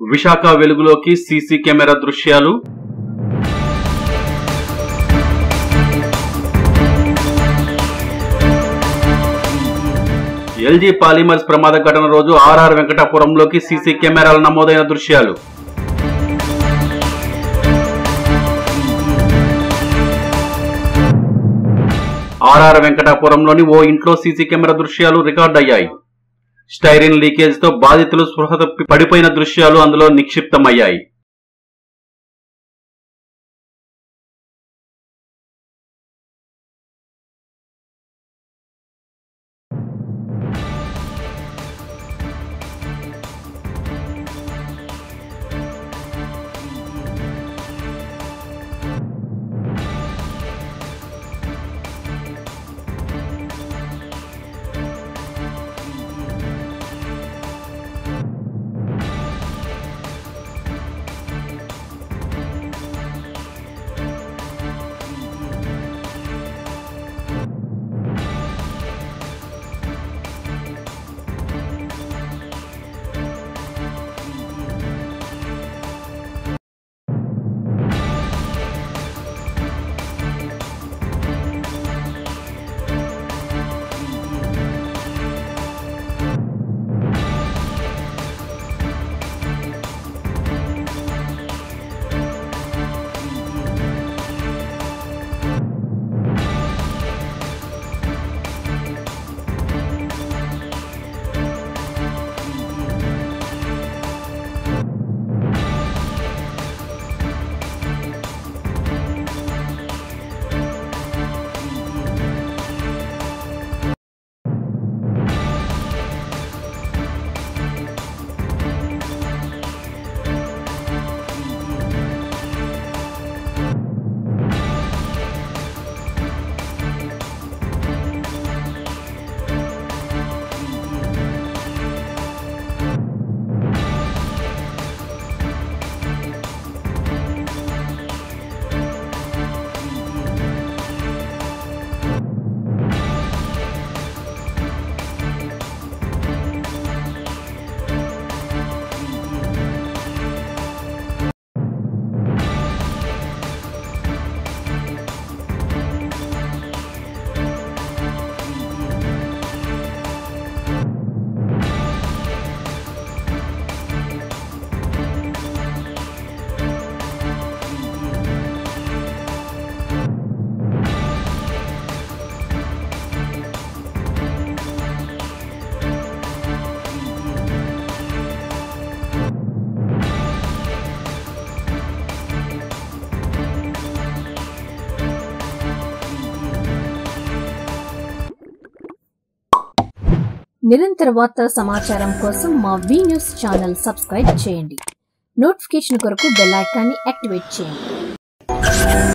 విశాఖ వెలుగులోకి CC camera దృశ్యాలు LG polymers ప్రమాద ఘటన రోజు ఆర్ఆర్ వెంకటాపురంలోకి సీసీ కెమెరాలు నమోదైన దృశ్యాలు ఆర్ఆర్ వెంకటాపురంలోని ఓ ఇంట్లో సీసీ కెమెరా దృశ్యాలు రికార్డ్ అయ్యాయి స్టైరిన్ లీకేజ్ తో బాధితులు స్పృహ తప్పి పడిపోయిన దృశ్యాలు అందులో నిక్షిప్తమయ్యాయి నిరంతర వార్తల సమాచారం కోసం మా వి న్యూస్ ఛానల్ సబ్స్క్రైబ్ చేయండి నోటిఫికేషన్ కొరకు బెల్ ఐకాన్ని యాక్టివేట్ చేయండి